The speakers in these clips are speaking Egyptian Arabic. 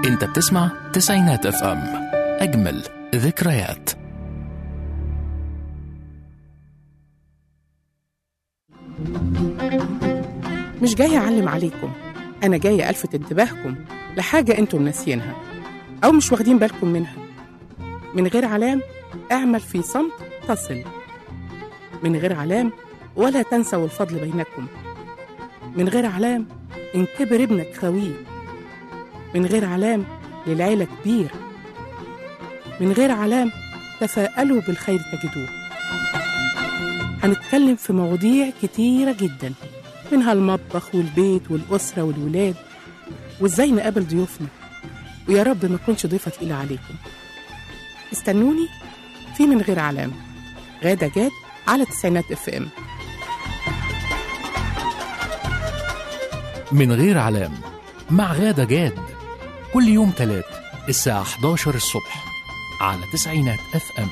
انت بتسمع تسعينات اف ام اجمل ذكريات مش جاية أعلم عليكم أنا جاية ألفت انتباهكم لحاجة أنتم ناسيينها أو مش واخدين بالكم منها من غير علام اعمل في صمت تصل من غير علام ولا تنسوا الفضل بينكم من غير علام إن كبر ابنك خويه من غير علام للعيلة كبير من غير علام تفاءلوا بالخير تجدوه هنتكلم في مواضيع كتيرة جدا منها المطبخ والبيت والأسرة والولاد وإزاي نقابل ضيوفنا ويا رب ما أكونش ضيفة تقيلة عليكم استنوني في من غير علام غادة جاد على تسعينات اف ام من غير علام مع غادة جاد كل يوم تلات الساعة 11 الصبح على تسعينات اف ام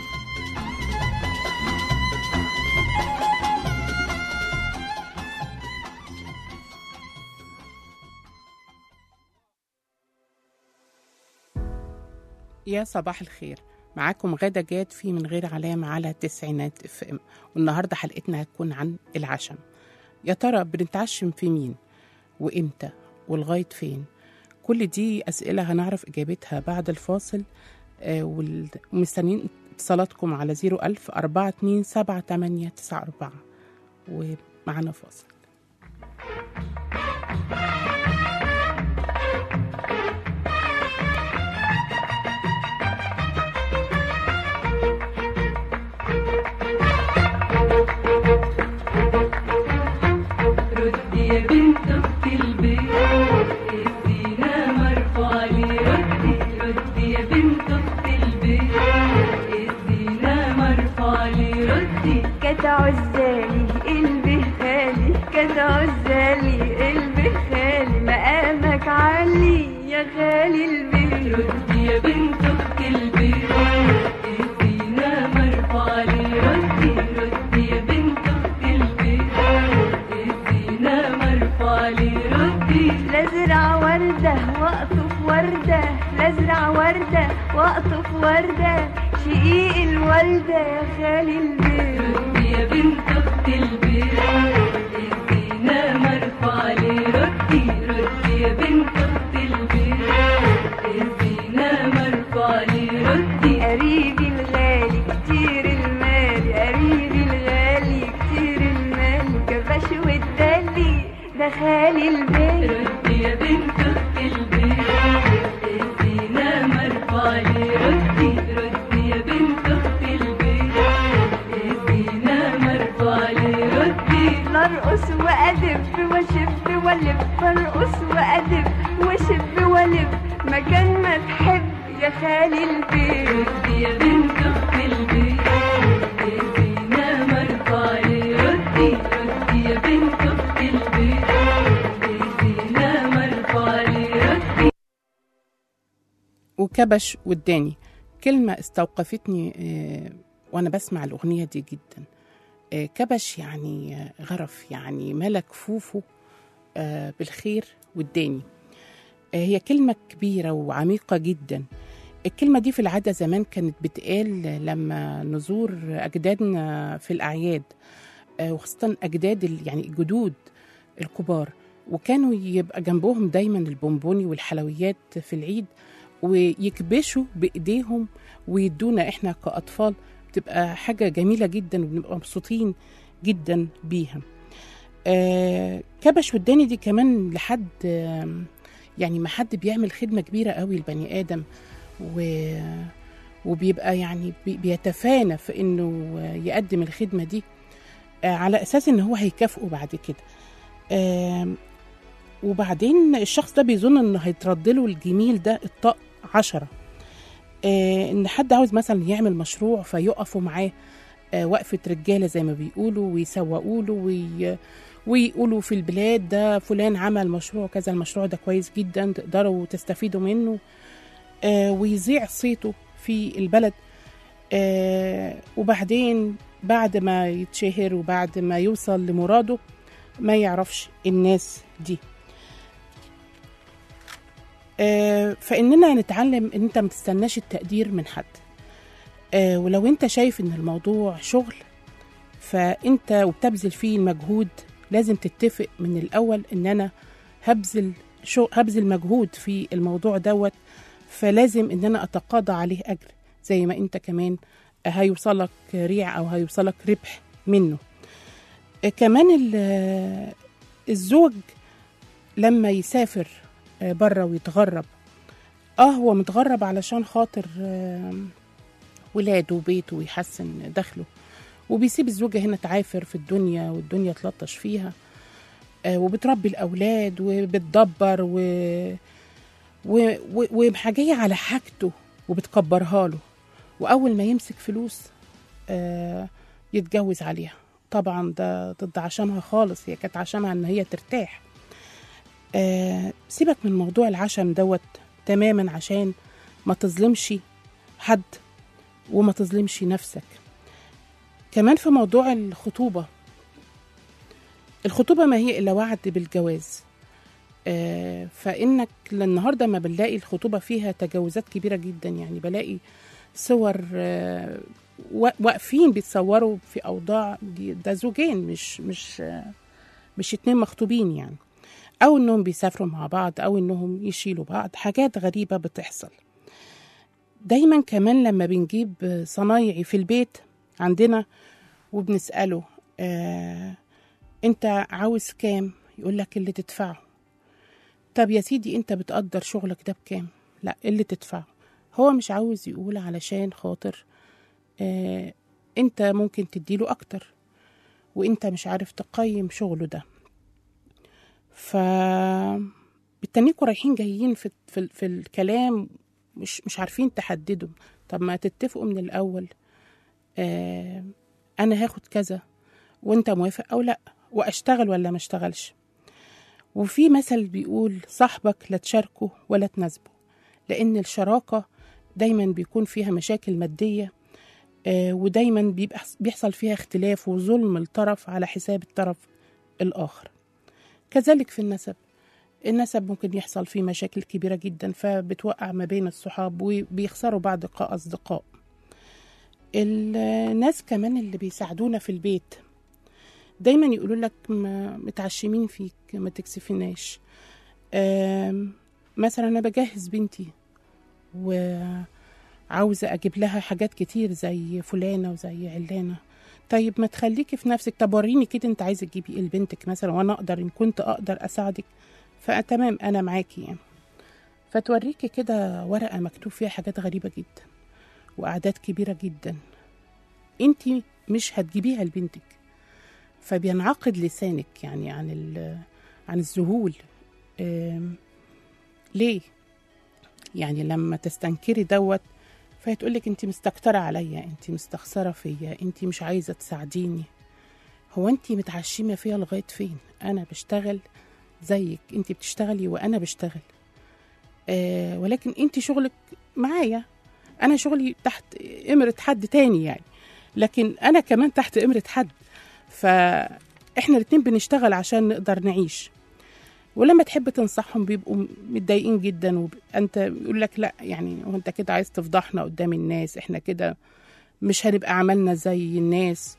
يا صباح الخير معاكم غادة جاد في من غير علام على تسعينات اف ام والنهاردة حلقتنا هتكون عن العشم يا ترى بنتعشم في مين وامتى ولغاية فين كل دي أسئلة هنعرف إجابتها بعد الفاصل آه، وال- ومستنيين اتصالاتكم على 01000 427 7894 ومعانا فاصل ردي يا بنت اخت البيت الزينة مرفوع لي ردي ردي يا بنت اخت البيت الزينة مرفوع لي ردي كانت عزالي قلبي خالي كانت عزالي قلبي خالي مقامك عالي يا غالي البيت ردي يا بنت اخت البيت الزينة مرفوع لي ردي ردي يا بنت اخت البيت الزينة مرفوع لي ردي لازرع وردة واقطف وردة لازرع وردة واقطف وردة شقيق الوردة يا خالي البيت ردي يا بنت اخت البيت الزينة مرفوع لي ردي ردي يا بنت اخت البيت الزينة مرفوع لي ردي قريبي الغالي كتير المال قريبي الغالي كتير المال كباش والدلي ده خالي البيت ردي يا بنت اخت البيت الزينة مرفوع لي ردي ردي يا بنت اخت البيت الزينة مرفوع لي ردي نرقص وأدب وأشب وألف برقص وأدب وأشب وألف مكان ما تحب يا خالي البيت ردي يا بنت اخت البيت الزينة مرفوع لي ردي ردي يا بنت اخت البيت الزينة مرفوع لي ردي وكبش وداني كلمة استوقفتني آه، وأنا بسمع الأغنية دي جدا آه، كبش يعني آه، غرف يعني ملا كفوفه آه، بالخير والداني آه، هي كلمة كبيرة وعميقة جدا الكلمة دي في العادة زمان كانت بتقال لما نزور أجدادنا في الأعياد آه، وخاصة أجداد ال- يعني الجدود الكبار وكانوا يبقى جنبهم دايما البونبوني والحلويات في العيد ويكبشوا بايديهم ويدونا احنا كاطفال بتبقى حاجه جميله جدا وبنبقى مبسوطين جدا بيها آه كبش وداني دي كمان لحد آه يعني ما حد بيعمل خدمه كبيره قوي لبني ادم و وبيبقى يعني بي- بيتفانى في انه يقدم الخدمه دي آه على اساس ان هو هيكافئه بعد كده آم، وبعدين الشخص ده بيظن انه هيترد له الجميل ده الطاق عشرة آه ان حد عاوز مثلا يعمل مشروع فيقفوا معاه آه وقفة رجالة زي ما بيقولوا ويسوقوا له وي ويقولوا في البلاد ده فلان عمل مشروع كذا المشروع ده كويس جدا تقدروا تستفيدوا منه آه ويذيع صيته في البلد آه وبعدين بعد ما يتشهر وبعد ما يوصل لمراده ما يعرفش الناس دي آه، فاننا نتعلم ان انت ما تستناش التقدير من حد آه، ولو انت شايف ان الموضوع شغل فانت وبتبذل فيه المجهود لازم تتفق من الاول ان انا هبذل شو هبذل مجهود في الموضوع دوت فلازم ان انا اتقاضى عليه اجر زي ما انت كمان هيوصلك ريع او هيوصلك ربح منه آه، كمان ال- الزوج لما يسافر بره ويتغرب اه هو متغرب علشان خاطر آم، ولاده وبيته ويحسن دخله وبيسيب الزوجة هنا تعافر في الدنيا والدنيا تلطش فيها آه، وبتربي الأولاد وبتدبر و... و... و... ومحاجية على حاجته وبتكبرها له وأول ما يمسك فلوس آه، يتجوز عليها طبعا ده ضد عشانها خالص هي كانت عشانها ان هي ترتاح آه سيبك من موضوع العشم دوت تماما عشان ما تظلمش حد وما تظلمش نفسك كمان في موضوع الخطوبة الخطوبة ما هي إلا وعد بالجواز آه فإنك النهاردة ما بنلاقي الخطوبة فيها تجاوزات كبيرة جدا يعني بلاقي صور آه وا- واقفين بيتصوروا في أوضاع دي- ده زوجين مش مش آه مش اتنين مخطوبين يعني او انهم بيسافروا مع بعض او انهم يشيلوا بعض حاجات غريبه بتحصل دايما كمان لما بنجيب صنايعي في البيت عندنا وبنساله آه انت عاوز كام يقول لك اللي تدفعه طب يا سيدي انت بتقدر شغلك ده بكام لا اللي تدفعه هو مش عاوز يقول علشان خاطر آه انت ممكن تديله اكتر وانت مش عارف تقيم شغله ده ف بتنيكوا رايحين جايين في, في, في الكلام مش مش عارفين تحددوا طب ما تتفقوا من الاول آه انا هاخد كذا وانت موافق او لا واشتغل ولا ما اشتغلش وفي مثل بيقول صاحبك لا تشاركه ولا تناسبه لان الشراكه دايما بيكون فيها مشاكل ماديه آه ودايما بيبقى بيحصل فيها اختلاف وظلم الطرف على حساب الطرف الاخر كذلك في النسب النسب ممكن يحصل فيه مشاكل كبيرة جدا فبتوقع ما بين الصحاب وبيخسروا بعض كأصدقاء الناس كمان اللي بيساعدونا في البيت دايما يقولوا لك ما متعشمين فيك ما تكسفناش آم، مثلا انا بجهز بنتي وعاوزة اجيب لها حاجات كتير زي فلانة وزي علانة طيب ما تخليكي في نفسك طب وريني كده انت عايزه تجيبي ايه لبنتك مثلا وانا اقدر ان كنت اقدر اساعدك فتمام انا معاكي يعني فتوريكي كده ورقه مكتوب فيها حاجات غريبه جدا واعداد كبيره جدا انت مش هتجيبيها لبنتك فبينعقد لسانك يعني عن ال- عن الذهول آم، ليه يعني لما تستنكري دوت فهتقولك انت مستكترة عليا انت مستخسرة فيا انت مش عايزة تساعديني هو انت متعشمة فيا لغاية فين انا بشتغل زيك انت بتشتغلي وانا بشتغل آه ولكن انت شغلك معايا انا شغلي تحت امرة حد تاني يعني لكن انا كمان تحت امرة حد فاحنا الاتنين بنشتغل عشان نقدر نعيش ولما تحب تنصحهم بيبقوا متضايقين جدا وانت يقول لك لا يعني هو انت كده عايز تفضحنا قدام الناس احنا كده مش هنبقى عملنا زي الناس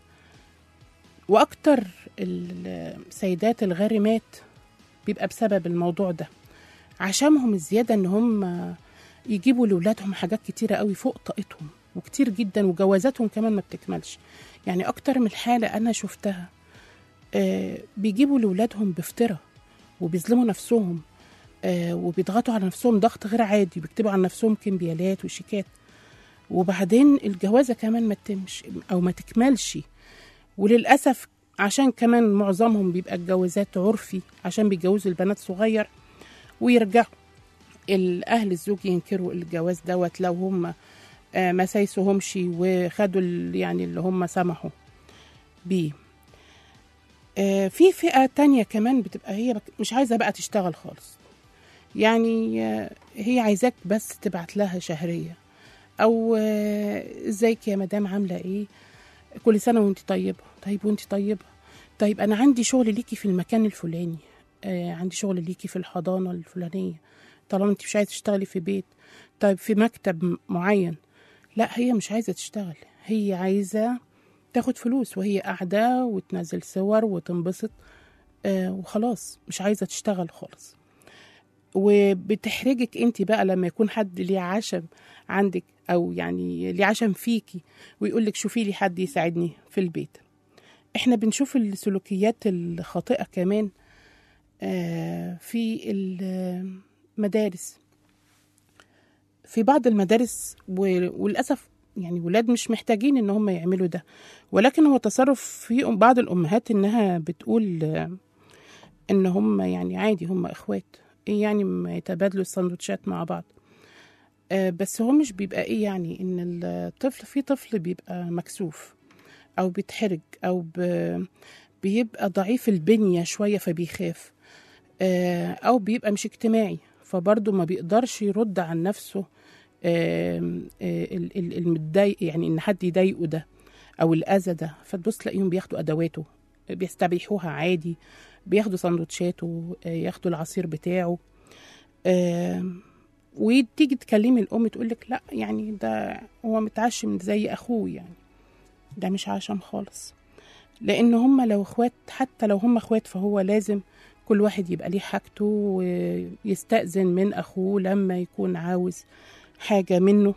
واكتر السيدات الغارمات بيبقى بسبب الموضوع ده عشانهم الزياده ان هم يجيبوا لاولادهم حاجات كتيره قوي فوق طاقتهم وكتير جدا وجوازاتهم كمان ما بتكملش يعني اكتر من حاله انا شفتها آه بيجيبوا لاولادهم بفتره وبيظلموا نفسهم آه وبيضغطوا على نفسهم ضغط غير عادي بيكتبوا على نفسهم كمبيالات وشيكات وبعدين الجوازه كمان ما تتمش او ما تكملش وللاسف عشان كمان معظمهم بيبقى الجوازات عرفي عشان بيتجوزوا البنات صغير ويرجعوا الاهل الزوج ينكروا الجواز دوت لو هم آه ما سايسوهمش وخدوا ال- يعني اللي هم سمحوا بيه آه، في فئة تانية كمان بتبقى هي بك- مش عايزة بقى تشتغل خالص يعني آه، هي عايزاك بس تبعت لها شهرية أو آه، ازيك يا مدام عاملة ايه كل سنة وانت طيبة طيب وانت طيبة طيب أنا عندي شغل ليكي في المكان الفلاني آه، عندي شغل ليكي في الحضانة الفلانية طالما انت مش عايزه تشتغلي في بيت طيب في مكتب م- معين لا هي مش عايزه تشتغل هي عايزه تاخد فلوس وهي قاعده وتنزل صور وتنبسط آه وخلاص مش عايزه تشتغل خالص وبتحرجك انت بقى لما يكون حد ليه عشم عندك او يعني ليه عشم فيكي ويقول لك شوفي لي حد يساعدني في البيت احنا بنشوف السلوكيات الخاطئه كمان آه، في المدارس في بعض المدارس و- وللاسف يعني ولاد مش محتاجين ان هم يعملوا ده ولكن هو تصرف في بعض الامهات انها بتقول آه، ان هم يعني عادي هم اخوات ايه يعني ما يتبادلوا السندوتشات مع بعض آه، بس هو مش بيبقى ايه يعني ان الطفل في طفل بيبقى مكسوف او بيتحرج او ب... بيبقى ضعيف البنية شوية فبيخاف آه، او بيبقى مش اجتماعي فبرضه ما بيقدرش يرد عن نفسه آم، آه، ال- ال- المتضايق يعني ان حد يضايقه ده او الاذى ده فتبص تلاقيهم بياخدوا ادواته بيستبيحوها عادي بياخدوا سندوتشاته آه، ياخدوا العصير بتاعه آم، وتيجي تكلمي الام تقول لك لا يعني ده هو متعشم زي اخوه يعني ده مش عشم خالص لان هم لو اخوات حتى لو هم اخوات فهو لازم كل واحد يبقى ليه حاجته ويستأذن من اخوه لما يكون عاوز حاجة منه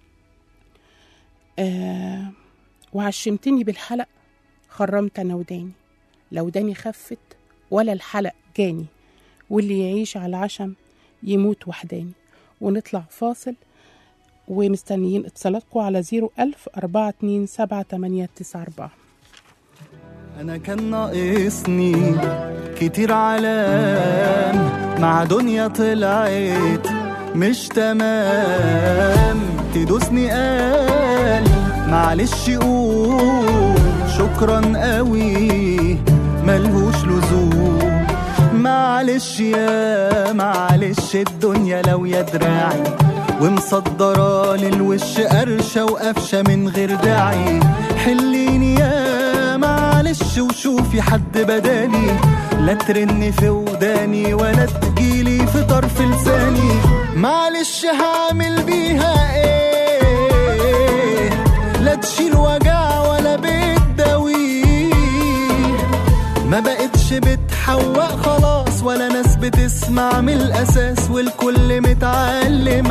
آه وعشمتني بالحلق خرمت انا وداني لو داني خفت ولا الحلق جاني واللي يعيش على العشم يموت وحداني ونطلع فاصل ومستنيين اتصالاتكم على 01000 427 894 انا كان ناقصني كتير علام مع دنيا طلعت مش تمام تدوسني قال معلش قول شكرا قوي ملهوش لزوم معلش يا معلش الدنيا لو يا دراعي ومصدرة للوش قرشة وقفشة من غير داعي حليني يا معلش وشوفي حد بدالي لا ترن في وداني ولا تجيلي في طرف لساني معلش هعمل بيها ايه لا تشيل وجع ولا بتداويه ما بقتش بتحوق خلاص ولا ناس بتسمع من الاساس والكل متعلم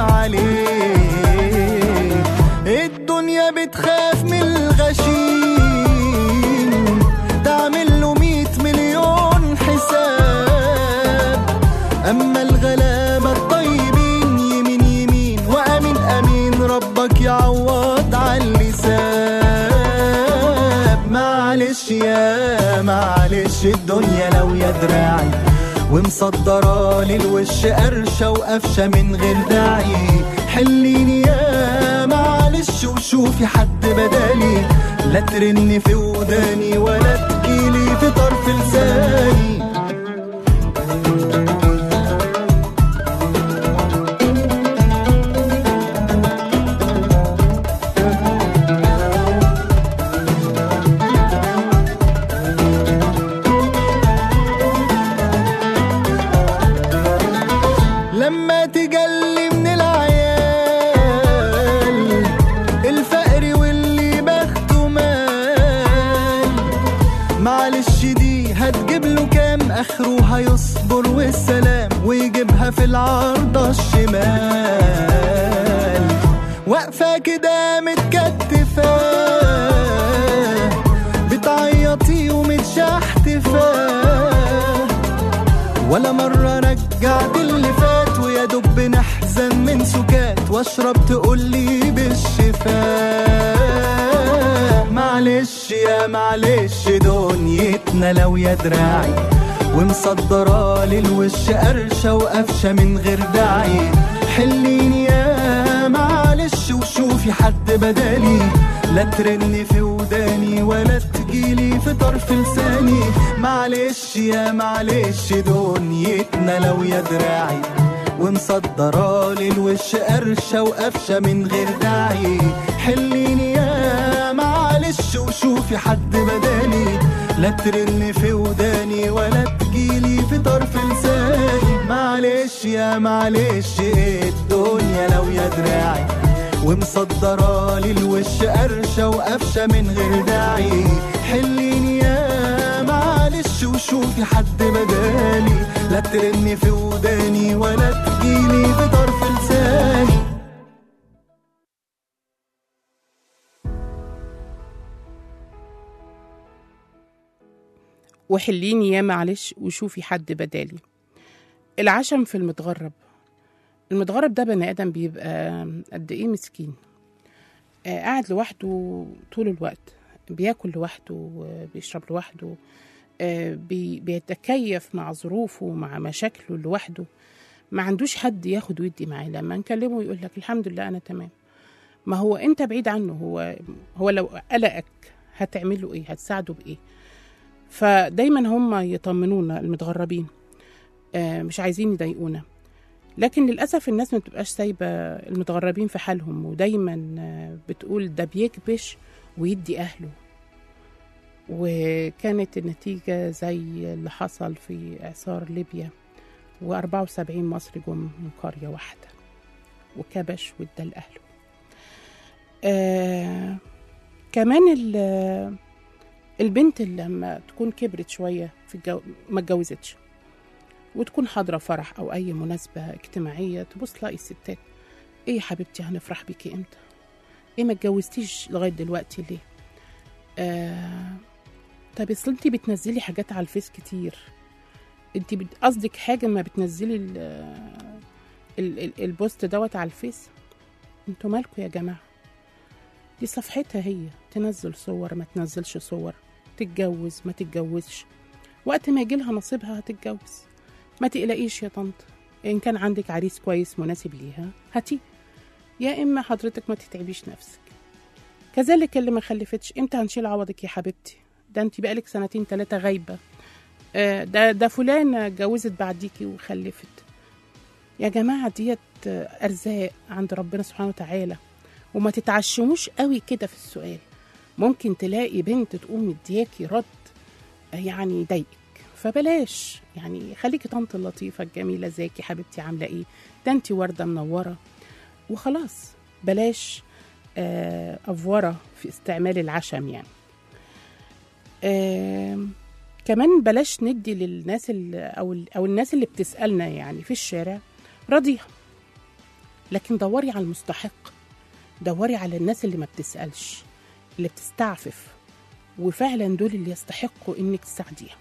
عليه الدنيا بتخاف من الغشيم تعمل له مية مليون حساب اما الغلابة الطيبين يمين يمين وامين امين ربك يعوض على اللسان معلش يا معلش الدنيا لو يا دراعي ومصدرة للوش قرشة وقفشة من غير داعي حليني يا معلش وشوفي حد بدالي لا ترن في وداني ولا تجيلي في طرف لساني لما تجلي من العيال الفقر واللي بخته مال معلش دي هتجيب له كام اخره هيصبر والسلام ويجيبها في العارضة الشمال واقفة كده متكتفة بتعيطي ومتشحتفة ولا مرة رجعت اللي فات ويا دوب نحزن من سكات واشرب تقولي بالشفاء معلش يا معلش دنيتنا لو يا دراعي ومصدرة للوش قرشة وقفشة من غير داعي حليني يا معلش وشوفي حد بدالي لا ترن في وداني ولا تجيلي في طرف لساني معلش يا معلش دنيتنا لو يا دراعي ومصدرة للوش قرشة وقفشة من غير داعي حليني يا معلش وشوفي حد بدالي لا ترن في وداني ولا تجيلي في طرف لساني معلش معلش يا معلش ايه الدنيا لو يا دراعي ومصدرة لي الوش قرشة وقفشة من غير داعي حليني يا معلش وشوفي حد بدالي لا ترني في وداني ولا تجيلي بطرف لساني وحليني يا معلش وشوفي حد بدالي العشم في المتغرب المتغرب ده بني ادم بيبقى قد ايه مسكين آه، قاعد لوحده طول الوقت بياكل لوحده بيشرب لوحده آه، بي- بيتكيف مع ظروفه مع مشاكله لوحده ما عندوش حد ياخد ويدي معاه لما نكلمه يقول لك الحمد لله انا تمام ما هو انت بعيد عنه هو هو لو قلقك هتعمل له ايه هتساعده بايه فدايما هم يطمنونا المتغربين آه، مش عايزين يضايقونا لكن للأسف الناس ما بتبقاش سايبة المتغربين في حالهم ودايما آه، بتقول ده بيكبش ويدي أهله وكانت النتيجة زي اللي حصل في إعصار ليبيا و74 مصري جم من قرية واحدة وكبش وادى لأهله آه كمان ال- البنت اللي لما تكون كبرت شوية في الجو... ما اتجوزتش وتكون حاضرة فرح أو أي مناسبة اجتماعية تبص تلاقي الستات إيه يا حبيبتي هنفرح بيكي إمتى؟ إيه ما اتجوزتيش لغاية دلوقتي ليه؟ آه... طب أصل أنتي بتنزلي حاجات على الفيس كتير أنتي بت- قصدك حاجة ما بتنزلي ال... ال... ال... البوست دوت على الفيس انتوا مالكوا يا جماعة دي صفحتها هي تنزل صور ما تنزلش صور تتجوز ما تتجوزش وقت ما يجيلها نصيبها هتتجوز ما تقلقيش يا طنط ان كان عندك عريس كويس مناسب ليها هاتي يا اما حضرتك ما تتعبيش نفسك كذلك اللي ما خلفتش امتى هنشيل عوضك يا حبيبتي ده انت بقالك سنتين ثلاثه غايبه آه، ده ده فلانه اتجوزت بعديكي وخلفت يا جماعه ديت آه، ارزاق عند ربنا سبحانه وتعالى وما تتعشموش قوي كده في السؤال ممكن تلاقي بنت تقوم مدياكي رد يعني يضايقك فبلاش يعني خليكي طنط اللطيفة الجميلة ازيك حبيبتي عاملة ايه ده انت وردة منورة وخلاص بلاش آه، أفورة في استعمال العشم يعني آه كمان بلاش ندي للناس اللي أو, أو الناس اللي بتسألنا يعني في الشارع رضيها لكن دوري على المستحق دوري على الناس اللي ما بتسألش اللي بتستعفف وفعلا دول اللي يستحقوا انك تساعديهم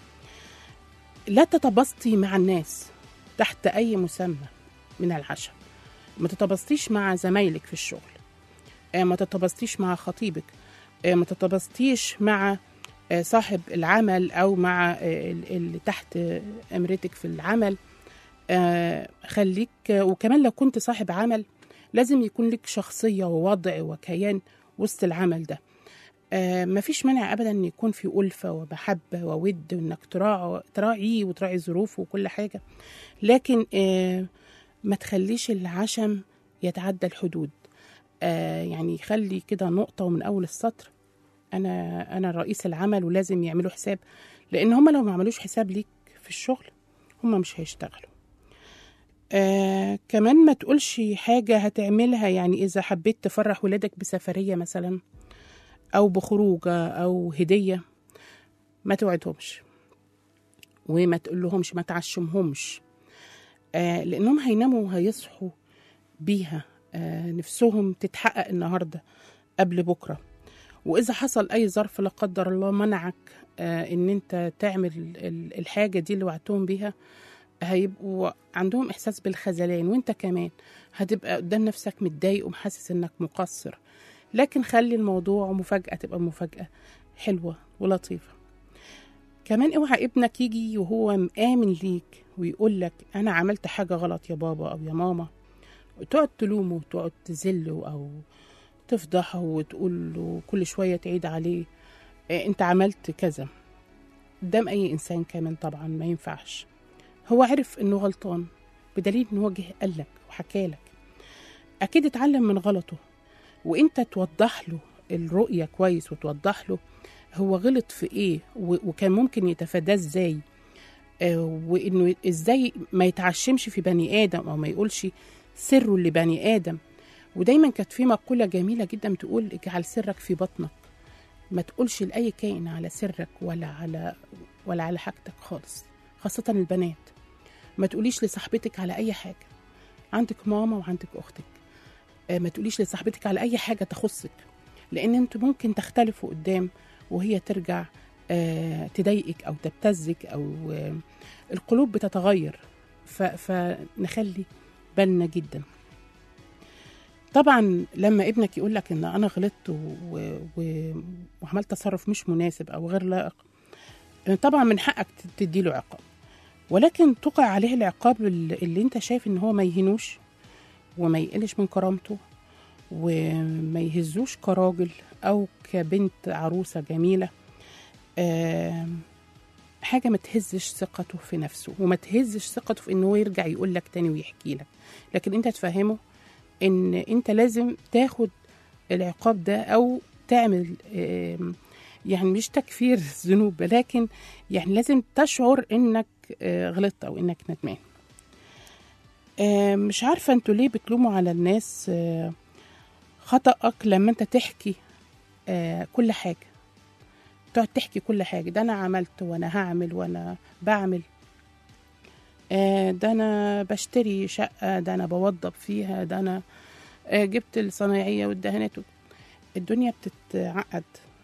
لا تتبسطي مع الناس تحت اي مسمى من العشم ما تتبسطيش مع زمايلك في الشغل آه، ما تتبسطيش مع خطيبك آه، ما تتبسطيش مع آه، صاحب العمل او مع آه، ال- اللي تحت آه، امرتك في العمل آه، خليك وكمان لو كنت صاحب عمل لازم يكون لك شخصية ووضع وكيان وسط العمل ده آه مفيش مانع ابدا ان يكون في ألفة ومحبة وود وانك تراعي تراعيه وتراعي ظروفه وكل حاجة لكن آه ما تخليش العشم يتعدى الحدود آه يعني خلي كده نقطة ومن أول السطر أنا أنا رئيس العمل ولازم يعملوا حساب لأن هم لو ما عملوش حساب ليك في الشغل هم مش هيشتغلوا آه كمان ما تقولش حاجة هتعملها يعني إذا حبيت تفرح ولادك بسفرية مثلا أو بخروجة أو هدية ما توعدهمش وما تقولهمش ما تعشمهمش آه لأنهم هيناموا وهيصحوا بيها آه نفسهم تتحقق النهاردة قبل بكرة وإذا حصل أي ظرف لا قدر الله منعك آه إن أنت تعمل ال- الحاجة دي اللي وعدتهم بيها هيبقوا عندهم إحساس بالخذلان وأنت كمان هتبقى قدام نفسك متضايق ومحسس إنك مقصر لكن خلي الموضوع مفاجأة تبقى مفاجأة حلوة ولطيفة كمان اوعى ابنك يجي وهو مآمن ليك ويقول لك أنا عملت حاجة غلط يا بابا أو يا ماما وتقعد تلومه وتقعد تذله أو تفضحه وتقول له كل شوية تعيد عليه إيه أنت عملت كذا قدام أي إنسان كمان طبعا ما ينفعش هو عرف إنه غلطان بدليل إن هو جه قالك وحكالك أكيد اتعلم من غلطه وانت توضح له الرؤية كويس وتوضح له هو غلط في ايه و- وكان ممكن يتفاداه ازاي آه، وانه ازاي ما يتعشمش في بني ادم او ما يقولش سره لبني ادم ودايما كانت في مقوله جميله جدا بتقول اجعل سرك في بطنك ما تقولش لاي كائن على سرك ولا على ولا على حاجتك خالص خاصه البنات ما تقوليش لصاحبتك على اي حاجه عندك ماما وعندك اختك آه، ما تقوليش لصاحبتك على اي حاجه تخصك لان انتوا ممكن تختلفوا قدام وهي ترجع آه، تضايقك او تبتزك او آه، القلوب بتتغير ف- فنخلي بالنا جدا طبعا لما ابنك يقول لك ان انا غلطت و... و... وعملت تصرف مش مناسب او غير لائق طبعا من حقك تديله عقاب ولكن تقع عليه العقاب اللي اللي انت شايف ان هو ما يهينوش وما يقلش من كرامته وما يهزوش كراجل او كبنت عروسه جميله آم، حاجه ما تهزش ثقته في نفسه وما تهزش ثقته في ان هو يرجع يقول لك تاني ويحكي لك لكن انت تفهمه ان انت لازم تاخد العقاب ده او تعمل آم، يعني مش تكفير ذنوب لكن يعني لازم تشعر انك آه، غلطت او انك ندمان آه، مش عارفه انتوا ليه بتلوموا على الناس آه، خطأك لما انت تحكي آه، كل حاجه تقعد تحكي كل حاجه ده انا عملت وانا هعمل وانا بعمل آه، ده انا بشتري شقه ده انا بوضب فيها ده انا آه، جبت الصنايعيه والدهانات الدنيا بتتعقد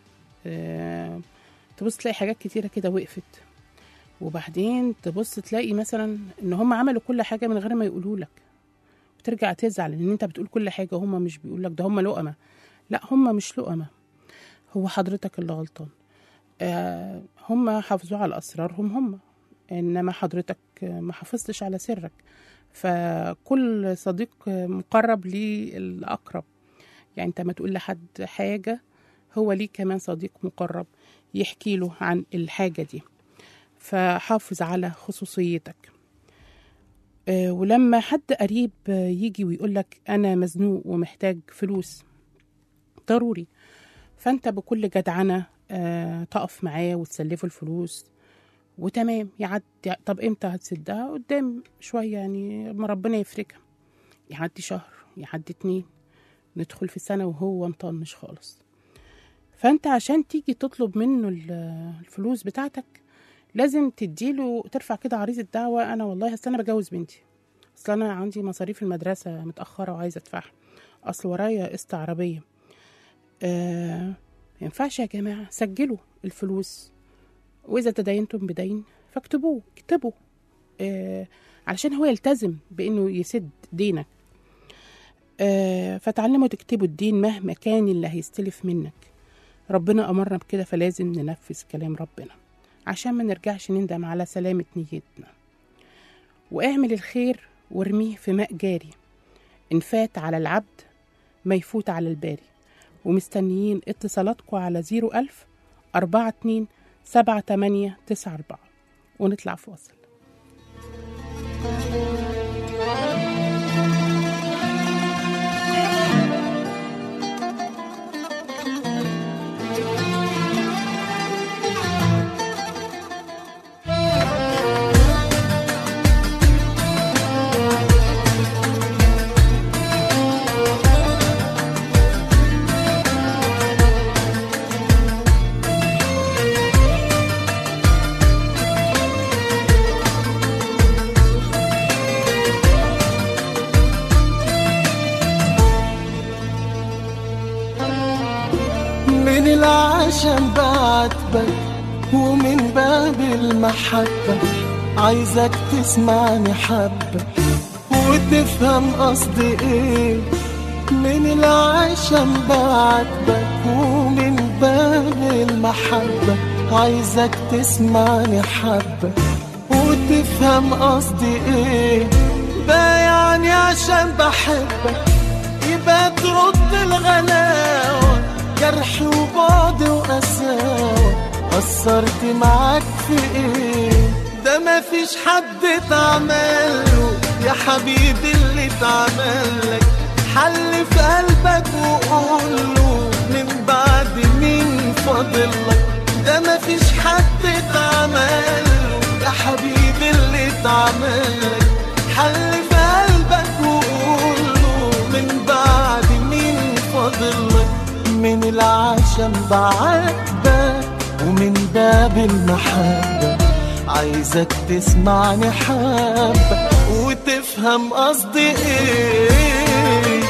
آه، تبص تلاقي حاجات كتيره كده وقفت وبعدين تبص تلاقي مثلا ان هم عملوا كل حاجه من غير ما يقولوا لك وترجع تزعل ان انت بتقول كل حاجه هم مش بيقول لك ده هم لقمه لا هم مش لقمه هو حضرتك اللي غلطان آه هم حافظوا على اسرارهم هم انما حضرتك ما حافظتش على سرك فكل صديق مقرب ليه الاقرب يعني انت ما تقول لحد حاجه هو ليه كمان صديق مقرب يحكي له عن الحاجه دي فحافظ على خصوصيتك آه، ولما حد قريب آه، يجي ويقول لك انا مزنوق ومحتاج فلوس ضروري فانت بكل جدعنه آه، تقف معاه وتسلفه الفلوس وتمام يعدي طب امتى هتسدها قدام شويه يعني ما ربنا يفرجها يعدي شهر يعدي اتنين ندخل في سنه وهو مطنش خالص فانت عشان تيجي تطلب منه ال- الفلوس بتاعتك لازم تديله ترفع كده عريضة دعوة أنا والله أصل أنا بجوز بنتي أصل أنا عندي مصاريف المدرسة متأخرة وعايزة أدفعها أصل ورايا قسط عربية آه ما ينفعش يا جماعة سجلوا الفلوس وإذا تدينتم بدين فاكتبوه اكتبوا آه علشان هو يلتزم بإنه يسد دينك آه فتعلموا تكتبوا الدين مهما كان اللي هيستلف منك ربنا أمرنا بكده فلازم ننفذ كلام ربنا عشان ما نرجعش نندم على سلامة نيتنا واعمل الخير وارميه في ماء جاري إن فات على العبد ما يفوت على الباري ومستنيين اتصالاتكم على زيرو ألف أربعة اتنين سبعة تمانية تسعة أربعة ونطلع فاصل من العشم بعاتبك ومن باب المحبة عايزك تسمعني حبة وتفهم قصدي ايه من العشم بعاتبك ومن باب المحبة عايزك تسمعني حبة وتفهم قصدي ايه ده يعني عشان بحبك يبقى ترد الغلاوة جرح وبعد وقساوة قصرت معاك في ايه ده مفيش حد اتعمله يا حبيبي اللي اتعملك حل في قلبك وقوله من بعد مين فاضلك ده مفيش حد اتعمله يا حبيبي اللي اتعملك حل في قلبك وقوله من بعد مين فاضلك من العشم بعاتبك ومن باب المحبة عايزك تسمعني حبة وتفهم قصدي ايه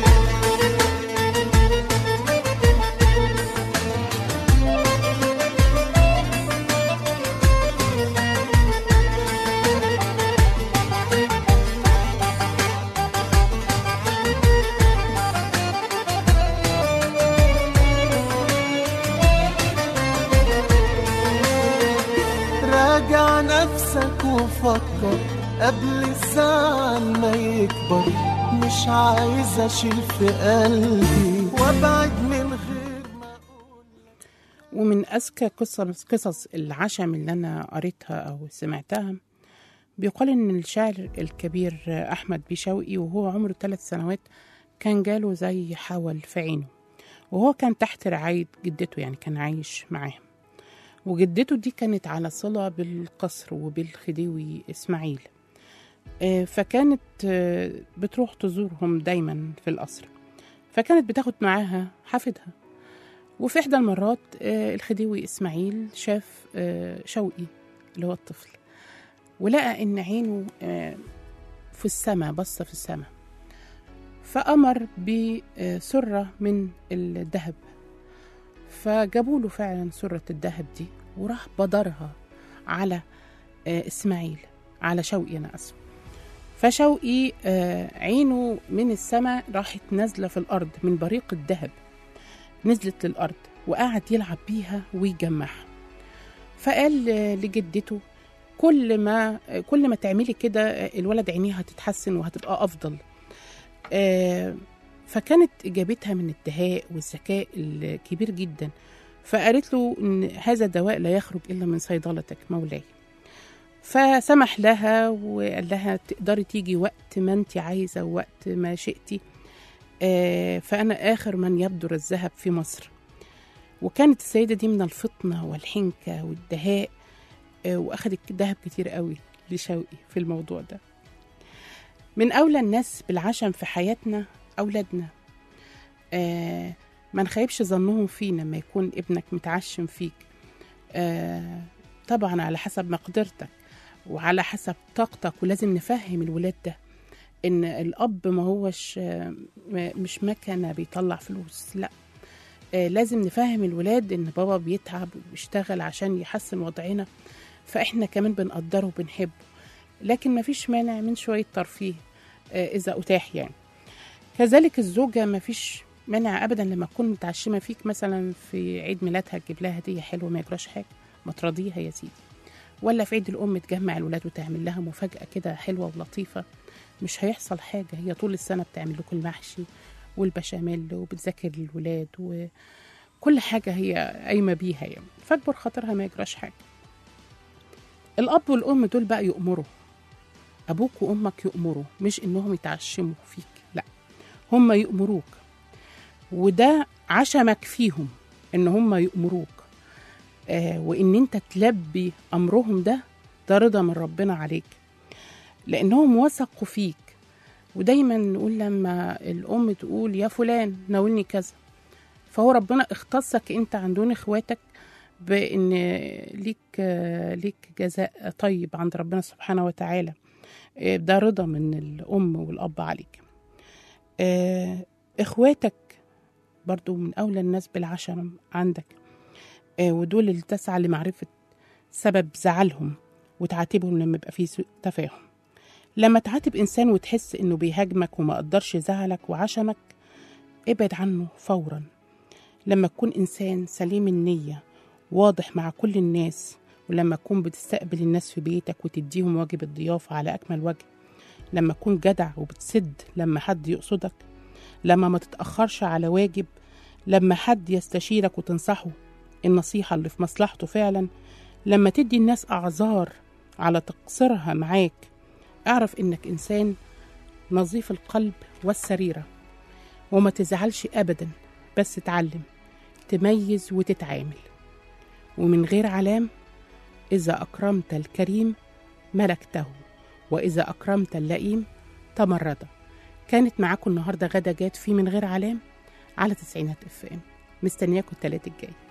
راجع نفسك وفكر قبل الزعل ما يكبر مش عايز اشيل في قلبي وابعد من غير ما اقول ومن أذكى قصص قصص العشم اللي أنا قريتها أو سمعتها بيقال إن الشاعر الكبير أحمد بيشوقي وهو عمره ثلاث سنوات كان جاله زي حول في عينه وهو كان تحت رعاية جدته يعني كان عايش معاهم وجدته دي كانت على صلة بالقصر وبالخديوي إسماعيل آه، فكانت آه، بتروح تزورهم دايما في القصر فكانت بتاخد معاها حفيدها وفي إحدى المرات آه، الخديوي إسماعيل شاف آه، شوقي اللي هو الطفل ولقى إن عينه آه، في السماء بصة في السماء فأمر بسرة من الذهب فجابوا له فعلا سرة الذهب دي وراح بدرها على آه، إسماعيل على شوقي أنا أسف فشوقي آه، عينه من السماء راحت نازلة في الأرض من بريق الذهب نزلت للأرض وقعد يلعب بيها ويجمعها فقال آه، لجدته كل ما آه، كل ما تعملي كده آه، الولد عينيه هتتحسن وهتبقى أفضل آه، فكانت إجابتها من الدهاء والذكاء الكبير جدا فقالت له إن هذا الدواء لا يخرج إلا من صيدلتك مولاي فسمح لها وقال لها تقدري تيجي وقت ما انت عايزة ووقت ما شئتي آه، فأنا آخر من يبدر الذهب في مصر وكانت السيدة دي من الفطنة والحنكة والدهاء آه، وأخدت ذهب كتير قوي لشوقي في الموضوع ده من أولى الناس بالعشم في حياتنا أولادنا آه ما نخيبش ظنهم فينا لما يكون ابنك متعشم فيك آه طبعا على حسب مقدرتك وعلى حسب طاقتك ولازم نفهم الولاد ده ان الاب ما هوش آه، م- مش مكنه بيطلع فلوس لا آه لازم نفهم الولاد ان بابا بيتعب وبيشتغل عشان يحسن وضعنا فاحنا كمان بنقدره وبنحبه لكن ما فيش مانع من شويه ترفيه آه اذا اتاح يعني كذلك الزوجة ما فيش مانع أبدا لما تكون متعشمة فيك مثلا في عيد ميلادها تجيب لها هدية حلوة ما يجراش حاجة ما تراضيها يا سيدي ولا في عيد الأم تجمع الولاد وتعمل لها مفاجأة كده حلوة ولطيفة مش هيحصل حاجة هي طول السنة بتعمل لكم المحشي والبشاميل وبتذاكر للولاد وكل حاجة هي قايمة بيها يعني فاكبر خاطرها ما يجراش حاجة الأب والأم دول بقى يؤمروا أبوك وأمك يؤمروا مش إنهم يتعشموا فيك لا هم يؤمروك وده عشمك فيهم إن هم يؤمروك آه وإن أنت تلبي أمرهم ده ده رضا من ربنا عليك لأنهم وثقوا فيك ودايما نقول لما الأم تقول يا فلان ناولني كذا فهو ربنا اختصك أنت عن دون إخواتك بإن ليك آه، ليك جزاء طيب عند ربنا سبحانه وتعالى آه، ده رضا من الأم والأب عليك آه، إخواتك برضو من أولى الناس بالعشم عندك آه، ودول اللي تسعى لمعرفة سبب زعلهم وتعاتبهم لما يبقى فيه سوء تفاهم لما تعاتب إنسان وتحس إنه بيهاجمك وما قدرش زعلك وعشمك ابعد عنه فورا لما تكون إنسان سليم النية واضح مع كل الناس ولما تكون بتستقبل الناس في بيتك وتديهم واجب الضيافة على أكمل وجه لما تكون جدع وبتسد لما حد يقصدك لما ما تتأخرش على واجب لما حد يستشيرك وتنصحه النصيحة اللي في مصلحته فعلا لما تدي الناس أعذار على تقصيرها معاك اعرف إنك إنسان نظيف القلب والسريرة وما تزعلش أبدا بس اتعلم تميز وتتعامل ومن غير علام إذا أكرمت الكريم ملكته وإذا أكرمت اللئيم تمرد كانت معاكم النهاردة غدا جات في من غير علام على تسعينات اف ام مستنياكم التلات الجاي